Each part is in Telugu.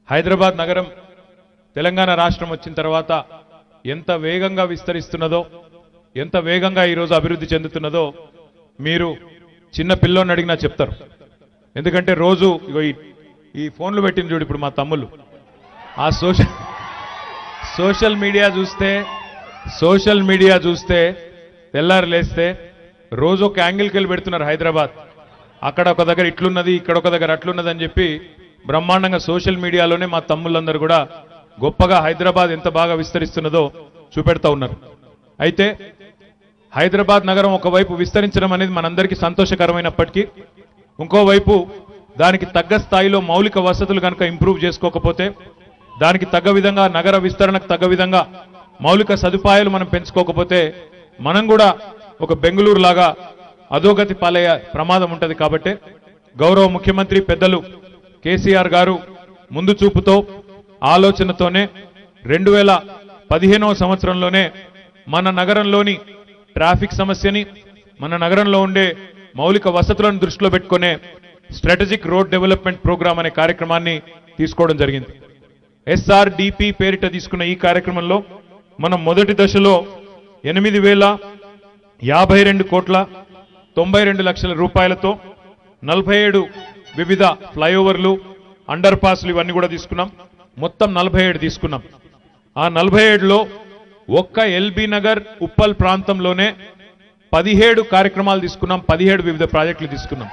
హైదరాబాద్ నగరం తెలంగాణ రాష్ట్రం వచ్చిన తర్వాత ఎంత వేగంగా విస్తరిస్తున్నదో ఎంత వేగంగా ఈరోజు అభివృద్ధి చెందుతున్నదో మీరు చిన్న పిల్లోని అడిగినా చెప్తారు ఎందుకంటే రోజు ఇగో ఈ ఈ ఫోన్లు పెట్టిన చూడు ఇప్పుడు మా తమ్ముళ్ళు ఆ సోషల్ సోషల్ మీడియా చూస్తే సోషల్ మీడియా చూస్తే తెల్లారు లేస్తే రోజు ఒక యాంగిల్కి వెళ్ళి పెడుతున్నారు హైదరాబాద్ అక్కడ ఒక దగ్గర ఇట్లున్నది ఇక్కడ ఒక దగ్గర అట్లున్నది అని చెప్పి బ్రహ్మాండంగా సోషల్ మీడియాలోనే మా తమ్ముళ్ళందరూ కూడా గొప్పగా హైదరాబాద్ ఎంత బాగా విస్తరిస్తున్నదో చూపెడతా ఉన్నారు అయితే హైదరాబాద్ నగరం ఒకవైపు విస్తరించడం అనేది మనందరికీ సంతోషకరమైనప్పటికీ ఇంకోవైపు దానికి తగ్గ స్థాయిలో మౌలిక వసతులు కనుక ఇంప్రూవ్ చేసుకోకపోతే దానికి తగ్గ విధంగా నగర విస్తరణకు తగ్గ విధంగా మౌలిక సదుపాయాలు మనం పెంచుకోకపోతే మనం కూడా ఒక బెంగళూరు లాగా అధోగతి పాలయ్యే ప్రమాదం ఉంటది కాబట్టి గౌరవ ముఖ్యమంత్రి పెద్దలు కేసీఆర్ గారు ముందు చూపుతో ఆలోచనతోనే రెండు వేల పదిహేనవ సంవత్సరంలోనే మన నగరంలోని ట్రాఫిక్ సమస్యని మన నగరంలో ఉండే మౌలిక వసతులను దృష్టిలో పెట్టుకునే స్ట్రాటజిక్ రోడ్ డెవలప్మెంట్ ప్రోగ్రామ్ అనే కార్యక్రమాన్ని తీసుకోవడం జరిగింది ఎస్ఆర్డిపి పేరిట తీసుకున్న ఈ కార్యక్రమంలో మనం మొదటి దశలో ఎనిమిది వేల యాభై రెండు కోట్ల తొంభై రెండు లక్షల రూపాయలతో నలభై ఏడు వివిధ ఫ్లైఓవర్లు అండర్ పాస్లు ఇవన్నీ కూడా తీసుకున్నాం మొత్తం నలభై ఏడు తీసుకున్నాం ఆ నలభై ఏడులో ఒక్క ఎల్బీ నగర్ ఉప్పల్ ప్రాంతంలోనే పదిహేడు కార్యక్రమాలు తీసుకున్నాం పదిహేడు వివిధ ప్రాజెక్టులు తీసుకున్నాం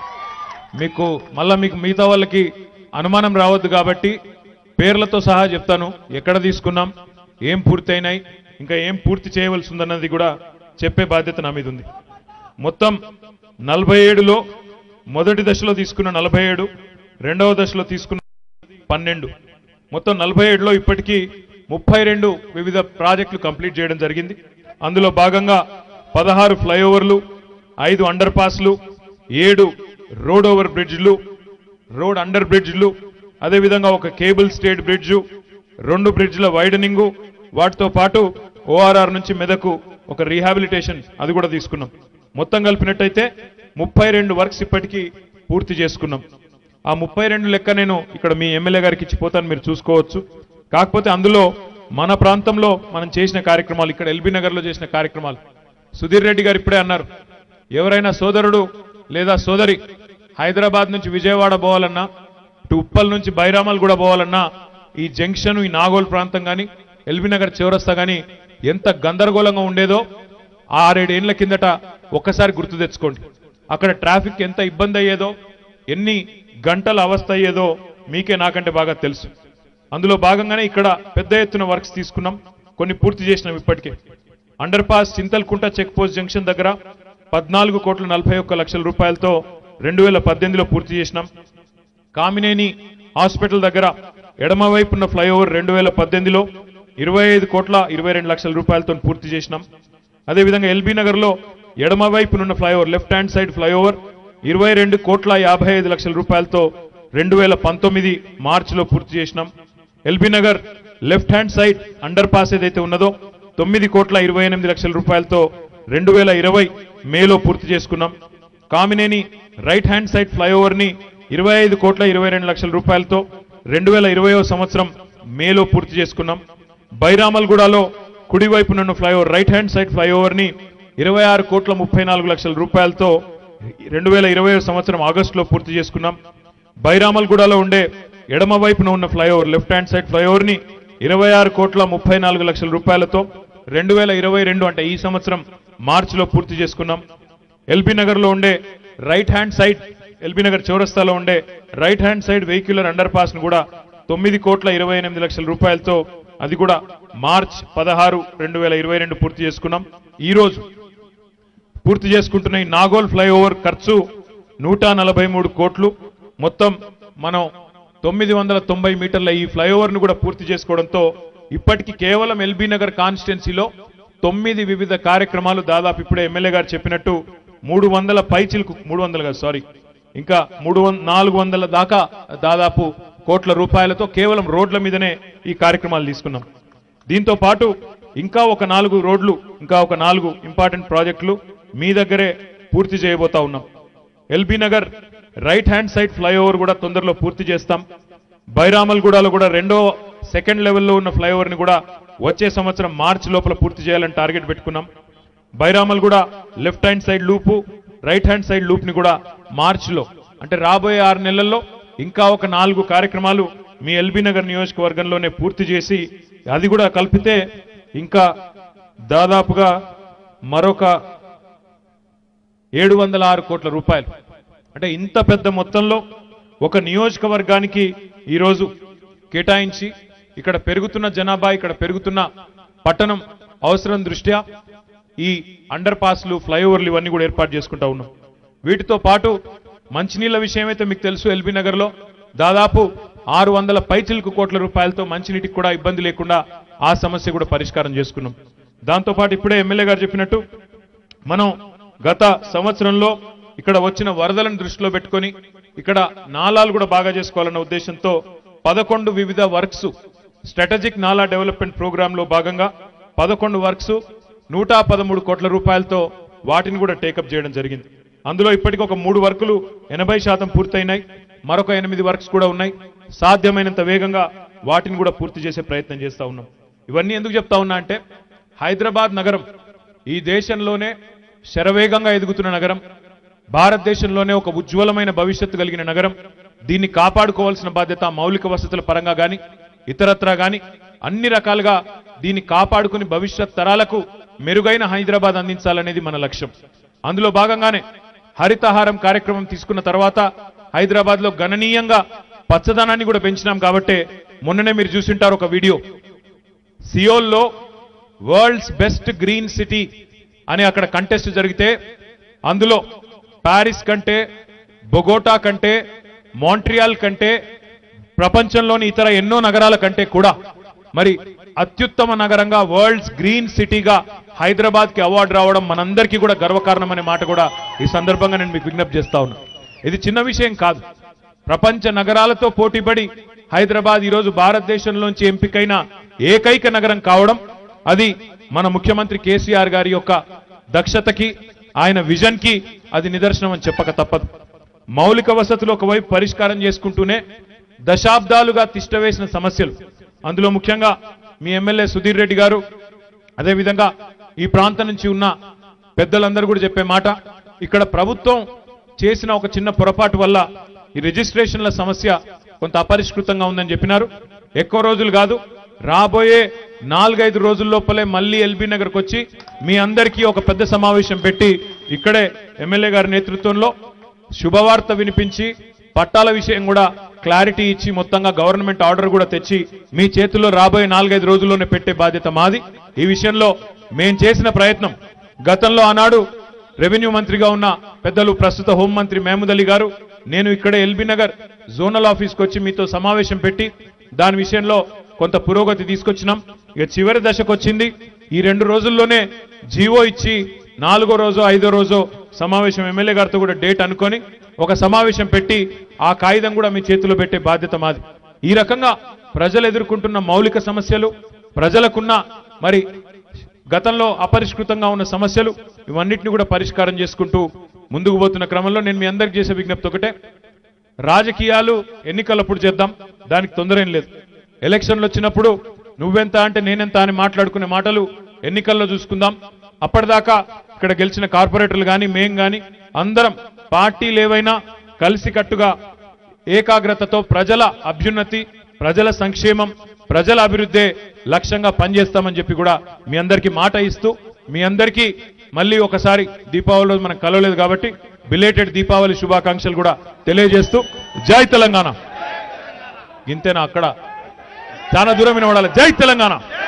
మీకు మళ్ళా మీకు మిగతా వాళ్ళకి అనుమానం రావద్దు కాబట్టి పేర్లతో సహా చెప్తాను ఎక్కడ తీసుకున్నాం ఏం పూర్తయినాయి ఇంకా ఏం పూర్తి చేయవలసి ఉందన్నది కూడా చెప్పే బాధ్యత నా మీద ఉంది మొత్తం నలభై ఏడులో మొదటి దశలో తీసుకున్న నలభై ఏడు రెండవ దశలో తీసుకున్న పన్నెండు మొత్తం నలభై ఏడులో ఇప్పటికీ ముప్పై రెండు వివిధ ప్రాజెక్టులు కంప్లీట్ చేయడం జరిగింది అందులో భాగంగా పదహారు ఫ్లైఓవర్లు ఐదు అండర్ పాస్లు ఏడు రోడ్ ఓవర్ బ్రిడ్జ్లు రోడ్ అండర్ బ్రిడ్జ్లు అదేవిధంగా ఒక కేబుల్ స్టేట్ బ్రిడ్జు రెండు బ్రిడ్జ్ల వైడనింగు వాటితో పాటు ఓఆర్ఆర్ నుంచి మెదకు ఒక రీహాబిలిటేషన్ అది కూడా తీసుకున్నాం మొత్తం కలిపినట్టయితే ముప్పై రెండు వర్క్స్ ఇప్పటికీ పూర్తి చేసుకున్నాం ఆ ముప్పై రెండు లెక్క నేను ఇక్కడ మీ ఎమ్మెల్యే గారికి ఇచ్చిపోతాను మీరు చూసుకోవచ్చు కాకపోతే అందులో మన ప్రాంతంలో మనం చేసిన కార్యక్రమాలు ఇక్కడ ఎల్బీ నగర్లో చేసిన కార్యక్రమాలు సుధీర్ రెడ్డి గారు ఇప్పుడే అన్నారు ఎవరైనా సోదరుడు లేదా సోదరి హైదరాబాద్ నుంచి విజయవాడ పోవాలన్నా ఇటు ఉప్పల్ నుంచి బైరామల్ కూడా పోవాలన్నా ఈ జంక్షన్ ఈ నాగోల్ ప్రాంతం కానీ ఎల్బీ నగర్ చివరస్తా కానీ ఎంత గందరగోళంగా ఉండేదో ఆరేడేళ్ల కిందట ఒక్కసారి గుర్తు తెచ్చుకోండి అక్కడ ట్రాఫిక్ ఎంత ఇబ్బంది అయ్యేదో ఎన్ని గంటల అవస్థ అయ్యేదో మీకే నాకంటే బాగా తెలుసు అందులో భాగంగానే ఇక్కడ పెద్ద ఎత్తున వర్క్స్ తీసుకున్నాం కొన్ని పూర్తి చేసినాం ఇప్పటికే under pass Chintalkunta check post junction దగ్గర పద్నాలుగు కోట్ల నలభై ఒక్క లక్షల రూపాయలతో రెండు వేల పద్దెనిమిదిలో పూర్తి చేసినాం కామినేని హాస్పిటల్ దగ్గర ఎడమవైపు ఉన్న ఫ్లైఓవర్ రెండు వేల పద్దెనిమిదిలో ఇరవై ఐదు కోట్ల ఇరవై రెండు లక్షల రూపాయలతో పూర్తి చేసినాం అదేవిధంగా ఎల్బీ నగర్లో ఎడమవైపునున్న flyover left hand side flyover ఇరవై రెండు కోట్ల యాభై ఐదు లక్షల రూపాయలతో రెండు వేల పంతొమ్మిది మార్చిలో పూర్తి చేసినాం LB Nagar left hand side under pass ఏదైతే ఉన్నదో తొమ్మిది కోట్ల ఇరవై ఎనిమిది లక్షల రూపాయలతో రెండు వేల ఇరవై మేలో పూర్తి చేసుకున్నాం Kamineni right hand side flyover ని ఇరవై ఐదు కోట్ల ఇరవై రెండు లక్షల రూపాయలతో రెండు వేల ఇరవయో సంవత్సరం మేలో పూర్తి చేసుకున్నాం బైరామల్గూడలో కుడివైపునున్న flyover right hand side flyover ని ఇరవై ఆరు కోట్ల ముప్పై నాలుగు లక్షల రూపాయలతో రెండు వేల ఇరవై సంవత్సరం ఆగస్టులో పూర్తి చేసుకున్నాం బైరామల్గూడలో ఉండే ఎడమ వైపున ఉన్న flyover left hand side flyover ని ఇరవై ఆరు కోట్ల ముప్పై నాలుగు లక్షల రూపాయలతో రెండు వేల ఇరవై రెండు అంటే ఈ సంవత్సరం మార్చిలో పూర్తి చేసుకున్నాం ఎల్బీ నగర్ లో ఉండే right hand side LB Nagar చౌరస్తాలో ఉండే right hand side vehicular under pass ను కూడా తొమ్మిది కోట్ల ఇరవై ఎనిమిది లక్షల రూపాయలతో అది కూడా మార్చ్ పదహారు రెండు వేల ఇరవై రెండు పూర్తి చేసుకున్నాం ఈ రోజు పూర్తి చేసుకుంటున్న ఈ నాగోల్ ఫ్లైఓవర్ ఖర్చు నూట నలభై మూడు కోట్లు మొత్తం మనం తొమ్మిది వందల తొంభై మీటర్ల ఈ ఫ్లైఓవర్ ను కూడా పూర్తి చేసుకోవడంతో ఇప్పటికి కేవలం ఎల్బీ నగర్ కాన్స్టిట్యున్సీలో తొమ్మిది వివిధ కార్యక్రమాలు దాదాపు ఇప్పుడే ఎమ్మెల్యే గారు చెప్పినట్టు మూడు వందల పైచిలకు మూడు వందలు కాదు సారీ ఇంకా మూడు వం- నాలుగు వందల దాకా దాదాపు కోట్ల రూపాయలతో కేవలం రోడ్ల మీదనే ఈ కార్యక్రమాలు తీసుకున్నాం దీంతో పాటు ఇంకా ఒక నాలుగు రోడ్లు ఇంకా ఒక నాలుగు ఇంపార్టెంట్ ప్రాజెక్టులు మీ దగ్గరే పూర్తి చేయబోతా ఉన్నాం LB Nagar right hand side flyover కూడా తొందరలో పూర్తి చేస్తాం బైరామల్గూడలో కూడా రెండో సెకండ్ లెవెల్లో ఉన్న ఫ్లైఓవర్ని కూడా వచ్చే సంవత్సరం మార్చి లోపల పూర్తి చేయాలని టార్గెట్ పెట్టుకున్నాం Bairamalguda left hand side loop right hand side loop ని కూడా మార్చిలో అంటే రాబోయే ఆరు నెలల్లో ఇంకా ఒక నాలుగు కార్యక్రమాలు మీ ఎల్బీ నగర్ నియోజకవర్గంలోనే పూర్తి చేసి అది కూడా కలిపితే ఇంకా దాదాపుగా మరొక ఏడు వందల ఆరు కోట్ల రూపాయలు అంటే ఇంత పెద్ద మొత్తంలో ఒక నియోజకవర్గానికి ఈరోజు కేటాయించి ఇక్కడ పెరుగుతున్న జనాభా ఇక్కడ పెరుగుతున్న పట్టణం అవసరం దృష్ట్యా ఈ అండర్ పాస్లు ఫ్లైఓవర్లు ఇవన్నీ కూడా ఏర్పాటు చేసుకుంటా ఉన్నాం వీటితో పాటు మంచినీళ్ల విషయం అయితే మీకు తెలుసు ఎల్బీ నగర్లో దాదాపు ఆరు వందల పైచిలకు కోట్ల రూపాయలతో మంచినీటికి కూడా ఇబ్బంది లేకుండా ఆ సమస్య కూడా పరిష్కారం చేసుకున్నాం దాంతోపాటు ఇప్పుడే ఎమ్మెల్యే గారు చెప్పినట్టు మనం గత సంవత్సరంలో ఇక్కడ వచ్చిన వరదలను దృష్టిలో పెట్టుకొని ఇక్కడ నాలాలు కూడా బాగా చేసుకోవాలన్న ఉద్దేశంతో పదకొండు వివిధ works strategic nala development programme లో భాగంగా పదకొండు వర్క్స్ నూట పదమూడు కోట్ల రూపాయలతో వాటిని కూడా టేకప్ చేయడం జరిగింది అందులో ఇప్పటికి ఒక మూడు వర్కులు ఎనభై శాతం పూర్తయినాయి మరొక ఎనిమిది వర్క్స్ కూడా ఉన్నాయి సాధ్యమైనంత వేగంగా వాటిని కూడా పూర్తి చేసే ప్రయత్నం చేస్తా ఉన్నాం ఇవన్నీ ఎందుకు చెప్తా ఉన్నా అంటే హైదరాబాద్ నగరం ఈ దేశంలోనే శరవేగంగా ఎదుగుతున్న నగరం భారతదేశంలోనే ఒక ఉజ్వలమైన భవిష్యత్తు కలిగిన నగరం దీన్ని కాపాడుకోవాల్సిన బాధ్యత మౌలిక వసతుల పరంగా గాని ఇతరత్రా గాని అన్ని రకాలుగా దీన్ని కాపాడుకుని భవిష్యత్ తరాలకు మెరుగైన హైదరాబాద్ అందించాలనేది మన లక్ష్యం అందులో భాగంగానే హరితహారం కార్యక్రమం తీసుకున్న తర్వాత హైదరాబాద్ లో గణనీయంగా పచ్చదనాన్ని కూడా పెంచినాం కాబట్టే మొన్ననే మీరు చూసింటారు ఒక వీడియో సియోల్లో వరల్డ్స్ బెస్ట్ గ్రీన్ సిటీ అని అక్కడ కంటెస్ట్ జరిగితే అందులో ప్యారిస్ కంటే బొగోటా కంటే మాంట్రియాల్ కంటే ప్రపంచంలోని ఇతర ఎన్నో నగరాల కంటే కూడా మరి అత్యుత్తమ నగరంగా వరల్డ్స్ గ్రీన్ సిటీగా హైదరాబాద్ కి అవార్డు రావడం మనందరికీ కూడా గర్వకారణం అనే మాట కూడా ఈ సందర్భంగా నేను మీకు విజ్ఞప్తి చేస్తా ఉన్నా ఇది చిన్న విషయం కాదు ప్రపంచ నగరాలతో పోటీపడి హైదరాబాద్ ఈరోజు భారతదేశంలోంచి ఎంపికైన ఏకైక నగరం కావడం అది మన ముఖ్యమంత్రి కేసీఆర్ గారి యొక్క దక్షతకి ఆయన విజన్ కి అది నిదర్శనం అని చెప్పక తప్పదు మౌలిక వసతులు ఒకవైపు పరిష్కారం చేసుకుంటూనే దశాబ్దాలుగా తిష్టవేసిన సమస్యలు అందులో ముఖ్యంగా మీ ఎమ్మెల్యే సుధీర్ రెడ్డి గారు అదేవిధంగా ఈ ప్రాంతం నుంచి ఉన్న పెద్దలందరూ కూడా చెప్పే మాట ఇక్కడ ప్రభుత్వం చేసిన ఒక చిన్న పొరపాటు వల్ల ఈ రిజిస్ట్రేషన్ల సమస్య కొంత అపరిష్కృతంగా ఉందని చెప్పినారు ఎక్కువ రోజులు కాదు రాబోయే నాలుగైదు రోజుల లోపలే మళ్ళీ ఎల్బీ నగర్కి వచ్చి మీ అందరికీ ఒక పెద్ద సమావేశం పెట్టి ఇక్కడే ఎమ్మెల్యే గారి నేతృత్వంలో శుభవార్త వినిపించి పట్టాల విషయం కూడా క్లారిటీ ఇచ్చి మొత్తంగా గవర్నమెంట్ ఆర్డర్ కూడా తెచ్చి మీ చేతుల్లో రాబోయే నాలుగైదు రోజుల్లోనే పెట్టే బాధ్యత మాది ఈ విషయంలో మేం చేసిన ప్రయత్నం గతంలో ఆనాడు రెవెన్యూ మంత్రిగా ఉన్న పెద్దలు ప్రస్తుత హోంమంత్రి మహమూద్ అలీ గారు నేను ఇక్కడ ఎల్బీ నగర్ జోనల్ ఆఫీస్కి వచ్చి మీతో సమావేశం పెట్టి దాని విషయంలో కొంత పురోగతి తీసుకొచ్చినాం ఇక చివరి దశకు వచ్చింది ఈ రెండు రోజుల్లోనే జీవో ఇచ్చి నాలుగో రోజు ఐదో రోజు సమావేశం ఎమ్మెల్యే గారితో కూడా డేట్ అనుకొని ఒక సమావేశం పెట్టి ఆ కాగితం కూడా మీ చేతిలో పెట్టే బాధ్యత మాది ఈ రకంగా ప్రజలు ఎదుర్కొంటున్న మౌలిక సమస్యలు ప్రజలకున్న మరి గతంలో అపరిష్కృతంగా ఉన్న సమస్యలు ఇవన్నిటిని కూడా పరిష్కారం చేసుకుంటూ ముందుకు పోతున్న క్రమంలో నేను మీ అందరికి చేసే విజ్ఞప్తి ఒకటే రాజకీయాలు ఎన్నికలప్పుడు చేద్దాం దానికి తొందర ఏం లేదు ఎలక్షన్లు వచ్చినప్పుడు నువ్వెంత అంటే నేనెంత అని మాట్లాడుకునే మాటలు ఎన్నికల్లో చూసుకుందాం అప్పటిదాకా ఇక్కడ గెలిచిన కార్పొరేటర్లు కానీ మేం కానీ అందరం పార్టీలు ఏవైనా కలిసికట్టుగా ఏకాగ్రతతో ప్రజల అభ్యున్నతి ప్రజల సంక్షేమం ప్రజల అభివృద్ధే లక్ష్యంగా పనిచేస్తామని చెప్పి కూడా మీ అందరికీ మాట ఇస్తూ మీ అందరికీ మళ్ళీ ఒకసారి దీపావళి రోజు మనం కలవలేదు కాబట్టి బిలేటెడ్ దీపావళి శుభాకాంక్షలు కూడా తెలియజేస్తూ జై తెలంగాణ ఇంతేనా అక్కడ చాలా దూరం వినబడాలి జై తెలంగాణ